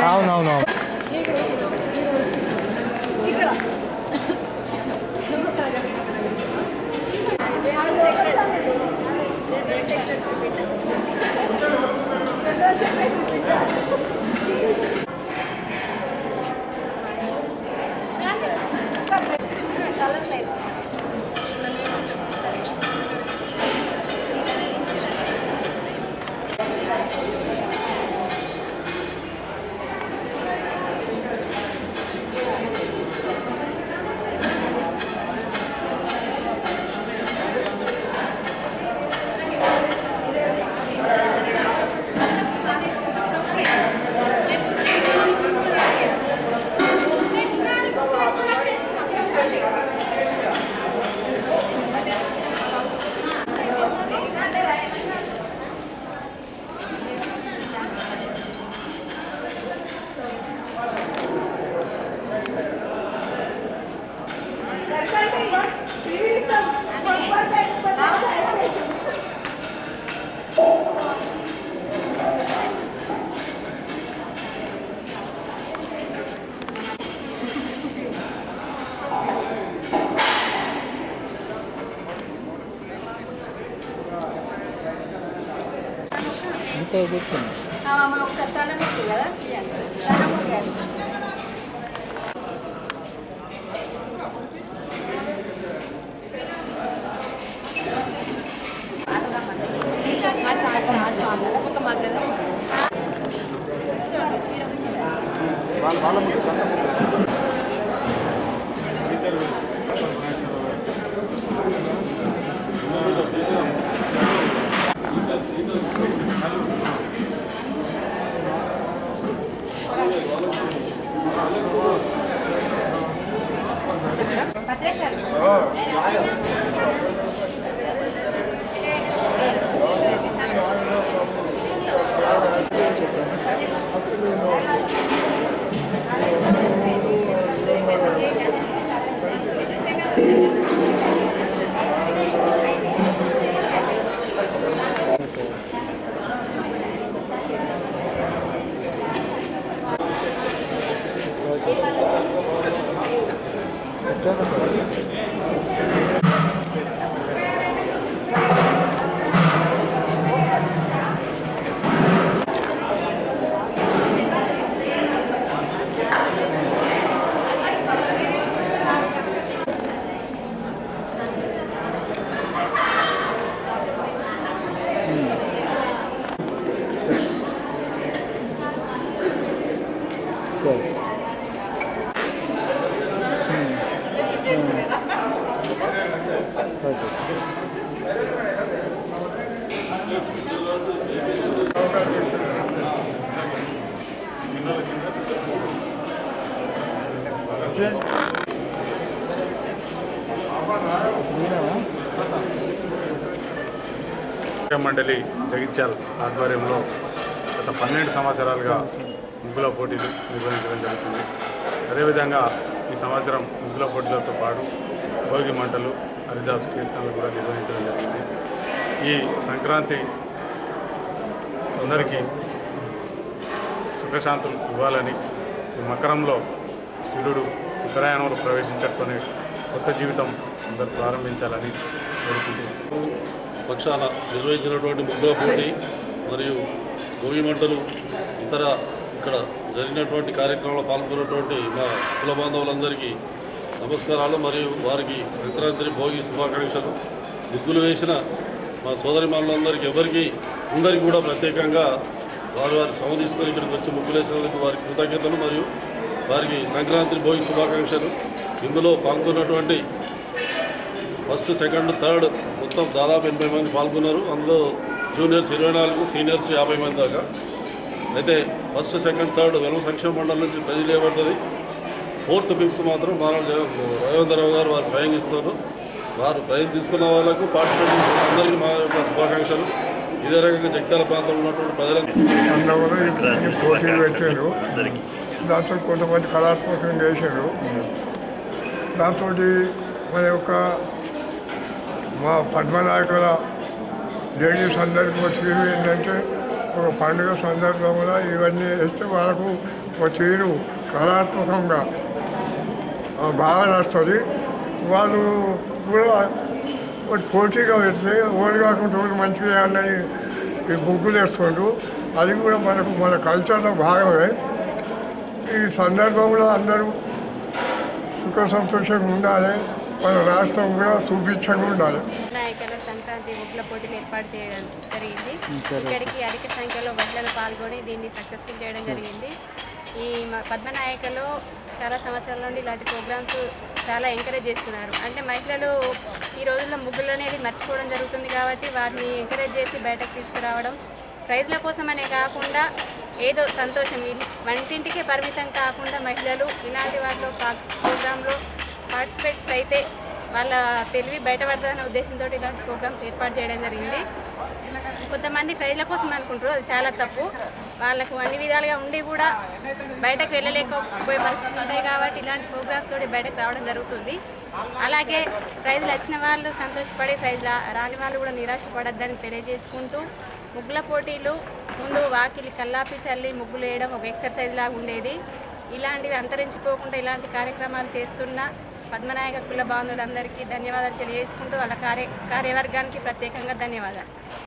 అవునవును అంతే కూర్చుంది సరే ఓకే ముఖ్య మండలి జగిత్యాల్ ఆధ్వర్యంలో గత పన్నెండు సంవత్సరాలుగా ముగ్గుల పోటీలు నిర్వహించడం జరుగుతుంది అదేవిధంగా ఈ సంవత్సరం ముగ్గుల పోటీలతో పాటు భోగి మంటలు హరిదాస్ కీర్తనలు కూడా నిర్వహించడం జరిగింది ఈ సంక్రాంతి అందరికీ సుఖశాంతులు ఇవ్వాలని ఈ మకరంలో సూర్యుడు ఉత్తరాయణంలో ప్రవేశించుకొని కొత్త జీవితం అందరూ ప్రారంభించాలని కోరుకుంటున్నాను పక్షాన నిర్వహించినటువంటి ముగ్గుల పోటీ మరియు భోగి మంటలు ఇతర ఇక్కడ జరిగినటువంటి కార్యక్రమంలో పాల్గొన్నటువంటి మా కుల బాంధవులందరికీ నమస్కారాలు మరియు వారికి సంక్రాంతి భోగి శుభాకాంక్షలు ముగ్గులు వేసిన మా సోదరి మనులందరికీ ఎవరికి అందరికీ కూడా ప్రత్యేకంగా వారు వారి శ్రమ తీసుకొని ఇక్కడికి వచ్చి ముగ్గులు వేసినందుకు వారికి కృతజ్ఞతలు మరియు వారికి సంక్రాంతి భోగి శుభాకాంక్షలు ఇందులో పాల్గొన్నటువంటి ఫస్ట్ సెకండ్ థర్డ్ మొత్తం దాదాపు ఎనభై మంది పాల్గొన్నారు అందులో జూనియర్స్ ఇరవై నాలుగు సీనియర్స్ యాభై మంది దాకా అయితే ఫస్ట్ సెకండ్ థర్డ్ వెలుగు సంక్షేమ మండలి నుంచి ప్రజలు ఇవ్వబడుతుంది ఫోర్త్ ఫిఫ్త్ మాత్రం మానవ రవీంద్రరావు గారు వారు స్వయం ఇస్తారు వారు ప్రయత్నం తీసుకున్న వాళ్ళకు పార్టిసిపేట్ చేసిన అందరికీ మా యొక్క శుభాకాంక్షలు ఇదే రకంగా జగిత్యాల ప్రాంతంలో ఉన్నటువంటి ప్రజలకు అందరూ ఈ పోటీలు పెట్టారు దాంతో కొంతమంది కళాత్మకంగా చేశారు దాంతో మన యొక్క మా పద్మనాయకుల లేడీస్ అందరికీ వచ్చి ఏంటంటే ఒక పండుగ సందర్భంలో ఇవన్నీ వేస్తే వాళ్ళకు ఒక తీరు కళాత్మకంగా ఆ, బాగా నడుస్తుంది వాళ్ళు కూడా ఒకటి పోటీగా పెడితే ఓడి కాకుండా ఓడి మంచిగా చేయాలని ఈ ముగ్గులు వేస్తుండ్రు అది కూడా మనకు మన కల్చర్లో భాగమే ఈ సందర్భంలో అందరూ సుఖ సంతోషంగా ఉండాలి మన రాష్ట్రం కూడా సుభిక్షంగా ఉండాలి నాయకుల సంక్రాంతి ముగ్గుల పోటీలు ఏర్పాటు చేయడం జరిగింది ఇక్కడికి అధిక సంఖ్యలో మహిళలు పాల్గొని దీన్ని సక్సెస్ఫుల్ చేయడం జరిగింది ఈ మ- పద్మనాయకలో చాలా సంవత్సరాల నుండి ఇలాంటి ప్రోగ్రామ్స్ చాలా ఎంకరేజ్ చేస్తున్నారు అంటే మహిళలు ఈ రోజుల్లో ముగ్గులు అనేది మర్చిపోవడం జరుగుతుంది కాబట్టి వాటిని ఎంకరేజ్ చేసి బయటకు తీసుకురావడం ప్రైజ్ల కోసమనే కాకుండా ఏదో సంతోషం ఇల్లు వంటింటికే పరిమితం కాకుండా మహిళలు ఇలాంటి వాటిలో పా- ప్రోగ్రాంలో పార్టిసిపేట్స్ అయితే వాళ్ళ తెలివి బయటపడదనే ఉద్దేశంతో ఇలాంటి ప్రోగ్రామ్స్ ఏర్పాటు చేయడం జరిగింది కొంతమంది ప్రైజ్ల కోసం అనుకుంటారు అది చాలా తప్పు వాళ్ళకు అన్ని విధాలుగా ఉండి కూడా బయటకు వెళ్ళలేకపోయే పరిస్థితులు ఉంటాయి కాబట్టి ఇలాంటి ప్రోగ్రామ్స్ తోటి బయటకు రావడం జరుగుతుంది అలాగే ప్రైజ్లు వచ్చిన వాళ్ళు సంతోషపడి ప్రైజ్ రా- రాని వాళ్ళు కూడా నిరాశపడద్దని తెలియజేసుకుంటూ ముగ్గుల పోటీలు ముందు వాకిలి కల్లాపి చల్లి ముగ్గులు వేయడం ఒక ఎక్సర్సైజ్ లాగా ఉండేది ఇలాంటివి అంతరించిపోకుండా ఇలాంటి కార్యక్రమాలు చేస్తున్న పద్మనాయక కుల బాంధవులందరికీ ధన్యవాదాలు తెలియజేసుకుంటూ వాళ్ళ కార్య కార్యవర్గానికి ప్రత్యేకంగా ధన్యవాదాలు